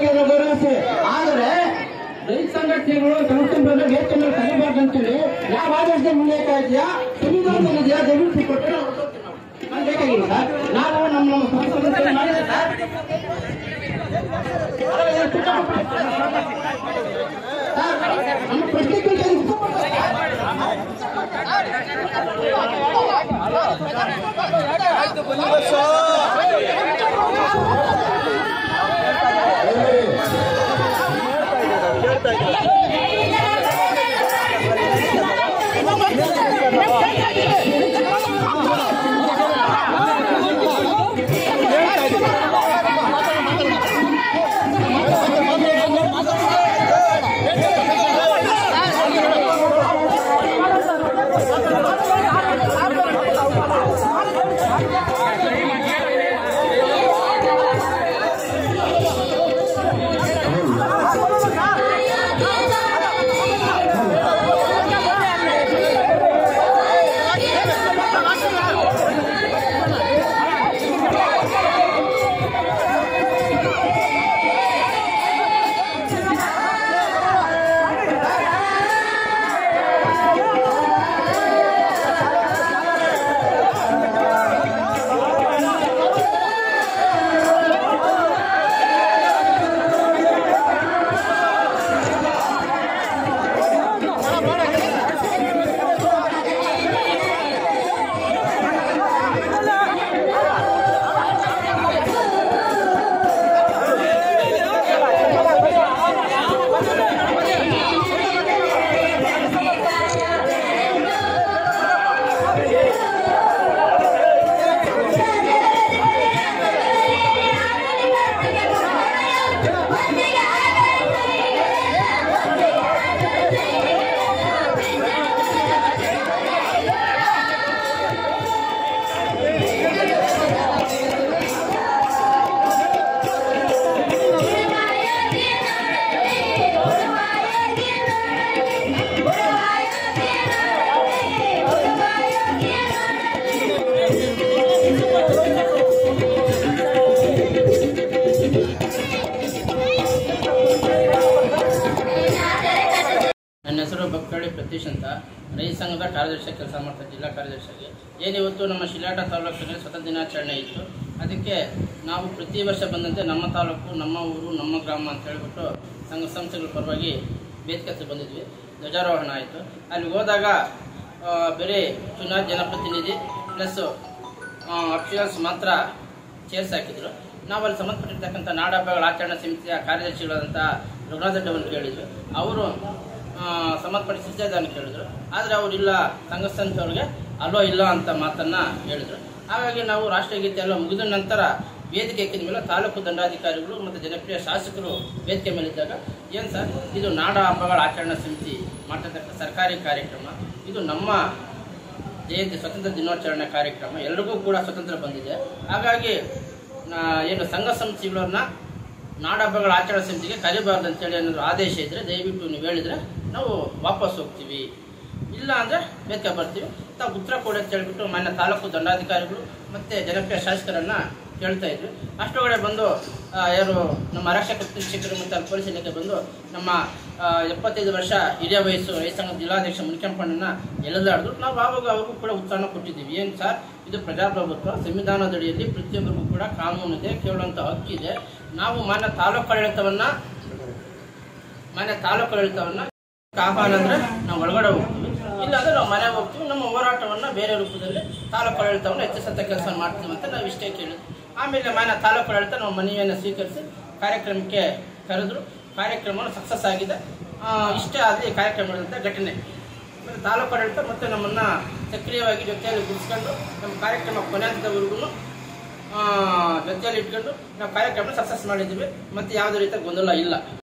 ಬೇಡಿಕೆಯನ್ನು ಗೌರವಿಸಿ ಆದರೆ ರೈತ ಸಂಘಟನೆಗಳು ಸಂಸ್ಥೆಗಳನ್ನು ವೇತನ ಕಲಿಬಾರ್ದು ಅಂತೇಳಿ ಯಾವ ಆದೇಶದ ಉಲ್ಲೇಖ ಇದೆಯಾ ಸಂವಿಧಾನದಲ್ಲಿದೆಯಾ ದಯವಿಟ್ಟು ಕೊಟ್ಟರೆ ನಾವು ಒಪ್ಕೊಳ್ತೀವಿ ನಾವು. ನಮ್ಗೆ ಬೇಕಾಗಿಲ್ಲ ಸರ್ ನಾವು ನಮ್ಮ ನಮ್ಮ ಸಂಸ್ಥೆಗಳನ್ನು ಮಾಡಿದ್ರೆ ಸರ್ ಅಲ್ಲ, ಏನು ಪುಟ್ಟ ಪುಟ್ಟ- ಸರ್, ನಮ್ಮ ಪ್ರಶ್ನೆ ಕೇಳ್ತಾರೆ ಉತ್ತರ ಕೊಡ್ತಾರೆ. ನನ್ನ ಹೆಸರು ಬಕ್ಕಳ್ಳಿ ಪ್ರತೀಶ್ ಅಂತ ರೈತ ಸಂಘದ ಕಾರ್ಯದರ್ಶಿ ಕೆಲಸ ಮಾಡ್ತಾ ಜಿಲ್ಲಾ ಕಾರ್ಯದರ್ಶಿಯಾಗಿ ಏನಿವತ್ತು ನಮ್ಮ ಶಿಲಾಟ ತಾಲೂಕಿನಲ್ಲಿ ಸ್ವತಂತ್ರ ದಿನಾಚರಣೆ ಇತ್ತು ಅದಕ್ಕೆ ನಾವು ಪ್ರತಿ ವರ್ಷ ಬಂದಂತೆ ನಮ್ಮ ತಾಲೂಕು ನಮ್ಮ ಊರು ನಮ್ಮ ಗ್ರಾಮ ಅಂತ ಹೇಳ್ಬಿಟ್ಟು ಸಂಘ ಸಂಸ್ಥೆಗಳ ಪರವಾಗಿ ವೇದಿಕೆ ಬಂದಿದ್ವಿ ಧ್ವಜಾರೋಹಣ ಆಯಿತು ಅಲ್ಲಿ ಹೋದಾಗ ಆ, ಬರೀ ಚುನಾಯಿತ ಜನಪ್ರತಿನಿಧಿ ಪ್ಲಸ್ ಅಫಿಷಿಯಲ್ಸ್ ಮಾತ್ರ ಚೇರ್ಸ್ ಹಾಕಿದ್ರು ನಾವು ಅಲ್ಲಿ ಸಂಬಂಧಪಟ್ಟಿರ್ತಕ್ಕಂಥ ನಾಡ ಹಬ್ಬಗಳ ಆಚರಣಾ ಸಮಿತಿಯ ಕಾರ್ಯದರ್ಶಿಗಳಾದಂಥ ರಘುನಾಥ ರೆಡ್ಡಿ ಕೇಳಿದ್ರು ಅವರು ಸಂಬಂಧಪಟ್ಟ ಶಿಷ್ಟಾಚಾರನ ಕೇಳಿದ್ರು ಆದರೆ ಅವರಿಲ್ಲ ಸಂಘ ಸಂಸ್ಥೆಯವ್ರಿಗೆ ಅಲ್ವೋ ಇಲ್ಲ ಅಂತ ಮಾತನ್ನ ಹೇಳಿದ್ರು ಹಾಗಾಗಿ ನಾವು ರಾಷ್ಟ್ರೀಯ ಗೀತೆ ಎಲ್ಲ ಮುಗಿದ ನಂತರ ವೇದಿಕೆ ಎಕ್ಕಿದ ಮೇಲೆ ತಾಲೂಕು ದಂಡಾಧಿಕಾರಿಗಳು ಮತ್ತು ಜನಪ್ರಿಯ ಶಾಸಕರು ವೇದಿಕೆ ಮೇಲಿದ್ದಾಗ ಏನು ಸರ್ ಇದು ನಾಡ ಹಬ್ಬಗಳ ಆಚರಣಾ ಸಮಿತಿ ಮಾಡ್ತಕ್ಕಂಥ ಸರ್ಕಾರಿ ಕಾರ್ಯಕ್ರಮ ಇದು ನಮ್ಮ ಜಯಂತಿ ಸ್ವತಂತ್ರ ದಿನಾಚರಣೆ ಕಾರ್ಯಕ್ರಮ ಎಲ್ರಿಗೂ ಕೂಡ ಸ್ವತಂತ್ರ ಬಂದಿದೆ ಹಾಗಾಗಿ ನಾ- ಏನು ಸಂಘ ಸಂಸ್ಥೆಗಳನ್ನ ನಾಡಹಬ್ಬಗಳ ಆಚರಣಾ ಸಮಿತಿಗೆ ಕರಿಬಾರ್ದು ಅಂತೇಳಿ ಏನಾದ್ರು ಆದೇಶ ಇದ್ದರೆ ದಯವಿಟ್ಟು ನೀವು ಹೇಳಿದರೆ ನಾವು ವಾಪಸ್ ಹೋಗ್ತೀವಿ ಇಲ್ಲ ಅಂದರೆ ಬೇಕಾ ಬರ್ತೀವಿ ತಾವು ಉತ್ತರ ಕೊಡಿ ಅಂತ ಹೇಳ್ಬಿಟ್ಟು ಮಾನ್ಯ ತಾಲೂಕು ದಂಡಾಧಿಕಾರಿಗಳು ಮತ್ತು ಜನಪ್ರಿಯ ಶಾಸಕರನ್ನ ಕೇಳ್ತಾ ಇದ್ವಿ ಅಷ್ಟೊಳಗಡೆ ಬಂದು ಆ, ಯಾರು ನಮ್ಮ ಆರಕ್ಷಕ ಶಿಕ್ಷಕರು ಮತ್ತು ಅಲ್ಲಿ ಪೊಲೀಸ್ ಇಲಾಖೆ ಬಂದು ನಮ್ಮ ಆ, ಎಪ್ಪತ್ತೈದು ವರ್ಷ ಹಿರಿಯ ವಯಸ್ಸು ರೈತ ಸಂಘದ ಜಿಲ್ಲಾಧ್ಯಕ್ಷ ಮುನಿಕೆಂಪಣ್ಣನ ಎಳೆದಾಡಿದ್ರು ನಾವು ಆವಾಗ ಅವ್ರಿಗೂ ಕೂಡ ಉತ್ತರನ ಕೊಟ್ಟಿದ್ದೀವಿ ಏನು ಸರ್ ಇದು ಪ್ರಜಾಪ್ರಭುತ್ವ ಸಂವಿಧಾನದಡಿಯಲ್ಲಿ ಪ್ರತಿಯೊಬ್ಬರಿಗೂ ಕೂಡ ಕಾನೂನು ಇದೆ ಕೇಳುವಂಥ ಹಕ್ಕಿದೆ ನಾವು ಮಾನ್ಯ ತಾಲೂಕು ಆಡಳಿತವನ್ನ ಮಾನ್ಯ ತಾಲೂಕು ಆಡಳಿತವನ್ನ ಆಹ್ವಾನ ಅಂದ್ರೆ ನಾವು ಒಳಗಡೆ ಹೋಗ್ತೀವಿ ಇಲ್ಲಾಂದ್ರೆ ನಾವು ಮನೆಗೆ ಹೋಗ್ತೀವಿ ನಮ್ಮ ಹೋರಾಟವನ್ನ ಬೇರೆ ರೂಪದಲ್ಲಿ ತಾಲೂಕು ಆಡಳಿತವನ್ನು ಹೆಚ್ಚಿಸಂತ ಕೆಲಸ ಮಾಡ್ತೀವಿ ಅಂತ ನಾವು ಇಷ್ಟೇ ಕೇಳಿದ್ವಿ ಆಮೇಲೆ ಮಾನ್ಯ ತಾಲೂಕು ಆಡಳಿತ ನಾವು ಮನವಿಯನ್ನು ಸ್ವೀಕರಿಸಿ ಕಾರ್ಯಕ್ರಮಕ್ಕೆ ಕರೆದ್ರು ಕಾರ್ಯಕ್ರಮ ಸಕ್ಸಸ್ ಆಗಿದೆ ಆ, ಇಷ್ಟೇ ಆದ ಈ ಕಾರ್ಯಕ್ರಮ ನಡೆದಂಥ ಘಟನೆ ಆಮೇಲೆ ತಾಲೂಕು ಆಡಳಿತ ಮತ್ತೆ ನಮ್ಮನ್ನ ಸಕ್ರಿಯವಾಗಿ ಜೊತೆಯಲ್ಲಿ ಗುಡಿಸ್ಕೊಂಡು ನಮ್ಮ ಕಾರ್ಯಕ್ರಮ ಕೊನೆ ಹಂತದವರೆಗೂ ಜೊತೆಯಲ್ಲಿ ಇಟ್ಕೊಂಡು ನಾವು ಕಾರ್ಯಕ್ರಮ ಸಕ್ಸಸ್ ಮಾಡಿದ್ದೀವಿ ಮತ್ತೆ ಯಾವುದೇ ರೀತಿಯ ಗೊಂದಲ ಇಲ್ಲ